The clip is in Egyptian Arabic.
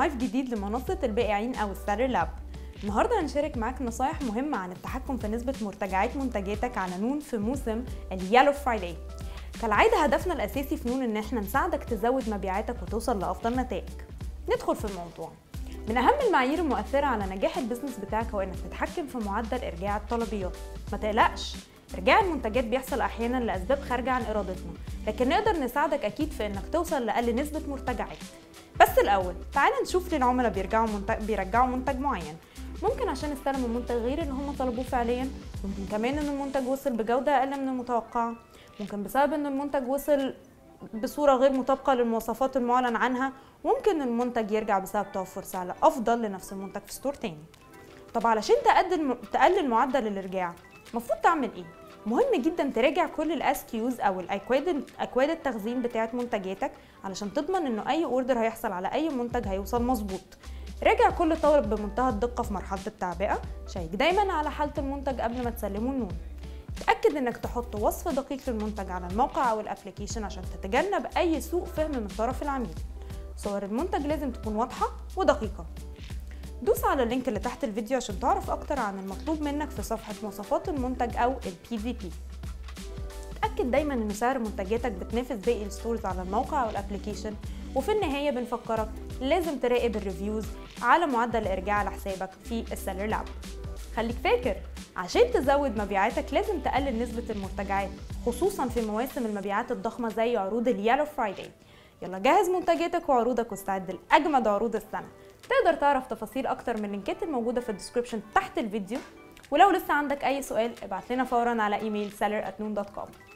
لايف جديد لمنصة البائعين أو السالر لاب النهارده هنشارك معاك نصايح مهمة عن التحكم في نسبة مرتجعات منتجاتك على نون في موسم اليالو فرايداي كالعادة هدفنا الأساسي في نون إن احنا نساعدك تزود مبيعاتك وتوصل لأفضل نتائج ندخل في الموضوع من أهم المعايير المؤثرة على نجاح البيزنس بتاعك هو إنك تتحكم في معدل إرجاع الطلبيات ما تقلقش إرجاع المنتجات بيحصل أحيانا لأسباب خارجة عن إرادتنا لكن نقدر نساعدك أكيد في إنك توصل لأقل نسبة مرتجعات بس الأول تعال نشوف ليه العملاء بيرجعوا منتج بيرجعوا منتج معين ممكن عشان استلموا منتج غير اللي هم طلبوه فعليا ممكن كمان ان المنتج وصل بجودة اقل من المتوقعة ممكن بسبب ان المنتج وصل بصورة غير مطابقة للمواصفات المعلن عنها ممكن المنتج يرجع بسبب توفر سعر افضل لنفس المنتج في ستور تاني طب علشان تقلل تقلل معدل الارجاع المفروض تعمل ايه مهم جدا تراجع كل الاس كيوز او الاكواد اكواد التخزين بتاعه منتجاتك علشان تضمن انه اي اوردر هيحصل على اي منتج هيوصل مظبوط راجع كل طالب بمنتهى الدقة في مرحلة التعبئة شيك دايما على حالة المنتج قبل ما تسلمه النون تأكد انك تحط وصف دقيق للمنتج على الموقع او الابليكيشن عشان تتجنب اي سوء فهم من طرف العميل صور المنتج لازم تكون واضحة ودقيقة دوس على اللينك اللي تحت الفيديو عشان تعرف اكتر عن المطلوب منك في صفحة مواصفات المنتج او ال PVP تأكد دايما ان سعر منتجاتك بتنافس باقي الستورز على الموقع او الابليكيشن وفي النهاية بنفكرك لازم تراقب الريفيوز على معدل الارجاع على حسابك في السيلر لاب خليك فاكر عشان تزود مبيعاتك لازم تقلل نسبة المرتجعات خصوصا في مواسم المبيعات الضخمة زي عروض اليالو فرايداي يلا جهز منتجاتك وعروضك واستعد لأجمد عروض السنة تقدر تعرف تفاصيل أكتر من اللينكات الموجودة في الديسكريبشن تحت الفيديو ولو لسه عندك أي سؤال ابعت لنا فورا على إيميل seller@noon.com